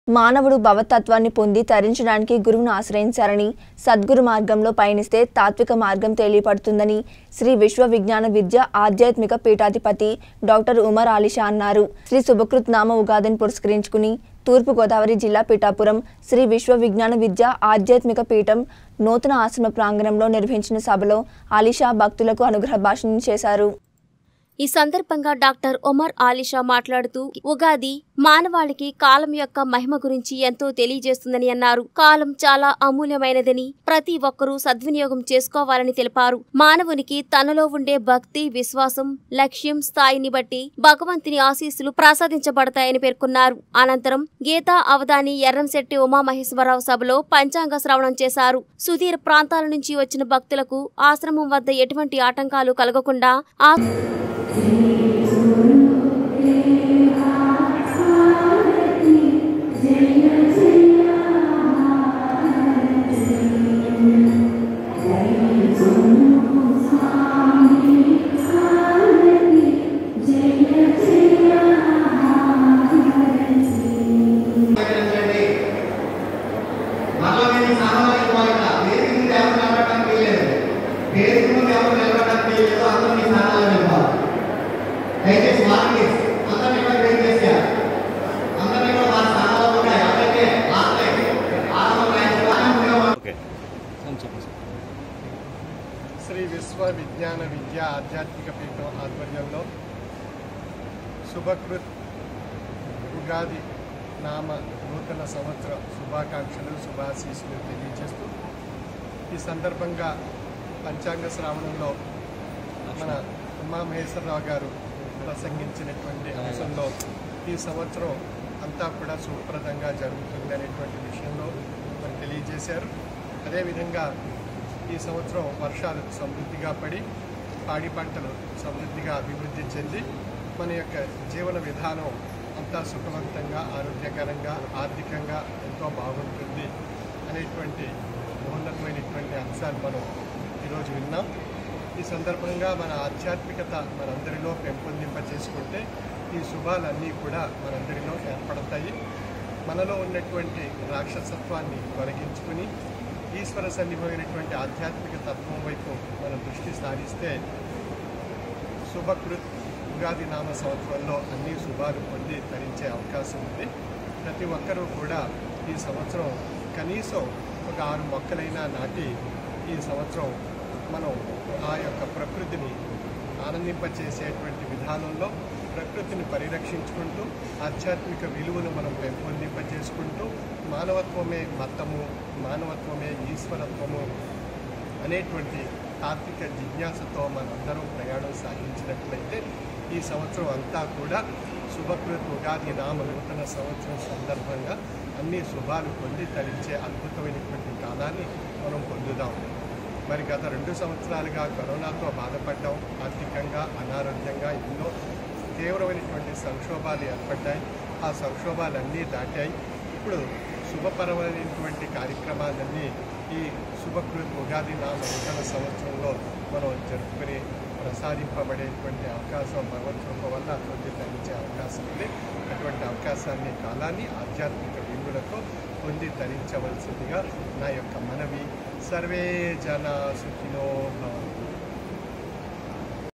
మానవుడు భవతత్వాన్ని పొంది తరించడానికి గురువును ఆశ్రయించారని సద్గురు మార్గంలో పయనిస్తే తాత్విక మార్గం తెలియపడుతుందని శ్రీ విశ్వ విజ్ఞాన విద్య ఆధ్యాత్మిక పీఠాధిపతి డాక్టర్ ఉమర్ ఆలిషా అన్నారు శ్రీ శుభకృత్ నామ ఉగాదిని పురస్కరించుకుని తూర్పుగోదావరి జిల్లా పిఠాపురం శ్రీ విశ్వ విజ్ఞాన విద్య ఆధ్యాత్మిక పీఠం నూతన ఆశ్రమ ప్రాంగణంలో నిర్వహించిన సభలో ఆలిషా భక్తులకు అనుగ్రహ భాషణం చేశారు ఈ సందర్భంగా డాక్టర్ ఒమర్ ఆలిషా మాట్లాడుతూ ఉగాది మానవాళికి కాలం యొక్క మహిమ గురించి ఎంతో తెలియజేస్తుందని అన్నారు కాలం చాలా అమూల్యమైనదని ప్రతి ఒక్కరూ సద్వినియోగం చేసుకోవాలని తెలిపారు మానవునికి తనలో ఉండే భక్తి విశ్వాసం లక్ష్యం స్థాయిని బట్టి భగవంతుని ఆశీస్సులు ప్రసాదించబడతాయని పేర్కొన్నారు అనంతరం గీతా అవధాని ఎర్రంశెట్టి ఉమామహేశ్వరరావు సభలో పంచాంగ శ్రవణం చేశారు సుదీర ప్రాంతాల నుంచి వచ్చిన భక్తులకు ఆశ్రమం వద్ద ఎటువంటి ఆటంకాలు కలగకుండా ఆ చేయండి. మరలా మీరు సామాన్య ఇవ్వాలి కదా. వేదిక మీద ఎవరు నిలబడటానికి వీల్లేదు. వేదిక ముందు ఎవరు నిలబడటానికి వీల్లేదు. అందరూ మీ స్థానాల్లో నిలబడాలి. దయచేసి వారిని అందరినీ కూడా వేదిక చేసేయాలి. అందరినీ కూడా వారి స్థానాల్లో కూడా ఎవరైతే లాస్ట్ టైం ఆరంభం రాయించారో ఆరంభంగా ఓకే చెప్పండి సార్ శ్రీ విశ్వ విజ్ఞాన విద్య ఆధ్యాత్మిక పీఠం ఆధ్వర్యంలో శుభకృత్ ఉగాది నామ నూతన సంవత్సర శుభాకాంక్షలు శుభాశీస్సులు తెలియజేస్తూ ఈ సందర్భంగా పంచాంగ శ్రావణంలో మన ఉమామహేశ్వరరావు గారు ప్రసంగించినటువంటి అంశంలో ఈ సంవత్సరం అంతా కూడా సుప్రదంగా జరుగుతుంది అనేటువంటి విషయంలో మరి తెలియజేశారు అదేవిధంగా ఈ సంవత్సరం వర్షాలు సమృద్ధిగా పడి పాడి పంటలు సమృద్ధిగా అభివృద్ధి చెంది మన యొక్క జీవన విధానం అంతా సుఖవంతంగా ఆరోగ్యకరంగా ఆర్థికంగా ఎంతో బాగుంటుంది అనేటువంటి మహోన్నతమైనటువంటి అంశాలు మనం ఈరోజు విన్నాం ఈ సందర్భంగా మన ఆధ్యాత్మికత మనందరిలో పెంపొందింప చేసుకుంటే ఈ శుభాలన్నీ కూడా మనందరిలో ఏర్పడతాయి మనలో ఉన్నటువంటి రాక్షసత్వాన్ని తొలగించుకుని ఈశ్వర సన్నిభమైనటువంటి ఆధ్యాత్మిక తత్వం వైపు మనం దృష్టి సారిస్తే శుభకృత్ ఉగాది నామ సంవత్సరంలో అన్ని శుభాలు పొంది ధరించే అవకాశం ఉంది ప్రతి ఒక్కరూ కూడా ఈ సంవత్సరం కనీసం ఒక ఆరు మొక్కలైనా నాటి ఈ సంవత్సరం మనం ఆ యొక్క ప్రకృతిని ఆనందింపచేసేటువంటి విధానంలో ప్రకృతిని పరిరక్షించుకుంటూ ఆధ్యాత్మిక విలువను మనం పెంపొందింపచేసుకుంటూ మానవత్వమే మతము మానవత్వమే ఈశ్వరత్వము అనేటువంటి తాత్విక జిజ్ఞాసతో మనందరం ప్రయాణం సాగించినట్లయితే ఈ సంవత్సరం అంతా కూడా శుభకృత్ ఉగాది నామ నూతన సంవత్సరం సందర్భంగా అన్ని శుభాలు పొంది తరించే అద్భుతమైనటువంటి కాలాన్ని మనం పొందుదాం మరి గత రెండు సంవత్సరాలుగా కరోనాతో బాధపడ్డాం ఆర్థికంగా అనారోగ్యంగా ఎన్నో తీవ్రమైనటువంటి సంక్షోభాలు ఏర్పడ్డాయి ఆ సంక్షోభాలన్నీ దాటాయి ఇప్పుడు శుభపరమైనటువంటి కార్యక్రమాలన్నీ ఈ శుభకృత్ ఉగాది నామ నూతన సంవత్సరంలో మనం జరుపుకుని ప్రసాదింపబడేటువంటి అవకాశం భగవత్కృప వల్ల అభివృద్ధి తరించే అవకాశం ఉంది అటువంటి అవకాశాన్ని కాలాన్ని ఆధ్యాత్మిక విలువలతో పొంది తరించవలసిందిగా నా యొక్క మనవి సర్వే జన సుఖినో భవంతు